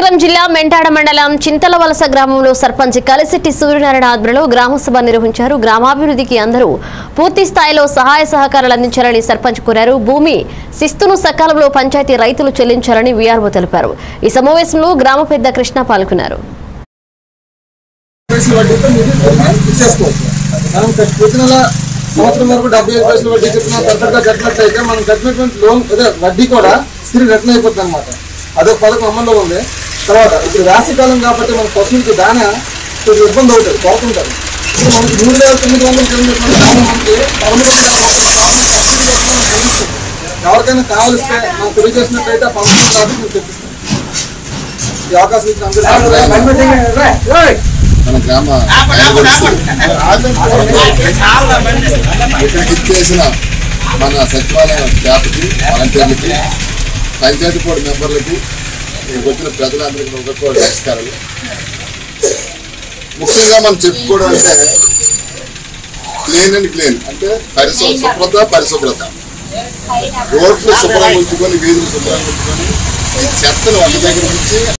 శ్రీకాకుళం జిల్లా మెంటాడ మండలం చింతలవలస గ్రామంలో సర్పంచ్ కలిశెట్టి సూర్యనారాయణ ఆధ్వర్యంలో గ్రామ సభ నిర్వహించారు గ్రామాభివృద్ధికి అందరూ పూర్తి స్థాయిలో సహాయ సహకారాలు అందించాలని సర్పంచ్ కోరారు భూమి శిస్తును సకాలంలో పంచాయతీ రైతులు చెల్లించాలని వీఆర్ఓ తెలిపారు ఈ సమావేశంలో గ్రామ పెద్ద కృష్ణ పాల్గొన్నారు పైసలు వడ్డీతో మీరు తిరిగి ఇచ్చేసుకోవచ్చు మనం కట్- ప్రతి నెల సంవత్సరం వరకు డెబ్బై ఐదు పైసలు వడ్డీ చెప్పిన పర్ఫెక్ట్గా కట్టినట్లయితే మనం కట్టినటువంటి లోన్ అదే వడ్డీ కూడా తిరిగి రిటర్న్ అయిపోతుంది అనమాట అదొక పథకం అమల్లో ఉంది తర్వాత ఇప్పుడు వేసవికాలం కాబట్టి మన పశువులకి దాన కొంచెం ఇబ్బంది అవుతుంది కొరత ఉంటుంది ఇప్పుడు మనకి మూడు వేల తొమ్మిది వందల కిలోమీటర్ల దానం మనకి పదమూడు వందల యాభై రూపాయల దానం సబ్సిడీ రూపంలో మనకి అందిస్తుంది. ఎవరికైనా కావాలిస్తే మనం తెలియజేసినట్లయితే ఆ పంపిణీ కాబట్టి మేము తెప్పిస్తాం ఈ అవకాశం ఇచ్చిన అందరికీ మన గ్రామ ఇక్కడికి ఇచ్చేసిన మన సచివాలయం స్టాఫ్కి వాలంటీర్లకి పంచాయతీ బోర్డు మెంబర్లకి ఇక్కడికి వచ్చిన ప్రజలందరికీ ఒకరికి నమస్కారాలు ముఖ్యంగా మనం చెప్పుకోవడం అంటే క్లీన్ అండ్ క్లీన్ అంటే పరిశు శుభ్రత పరిశుభ్రత రోడ్లు శుభ్రంగా ఉంచుకొని వీధులు శుభ్రంగా ఉంచుకొని ఈ చెత్తను వంట దగ్గర నుంచి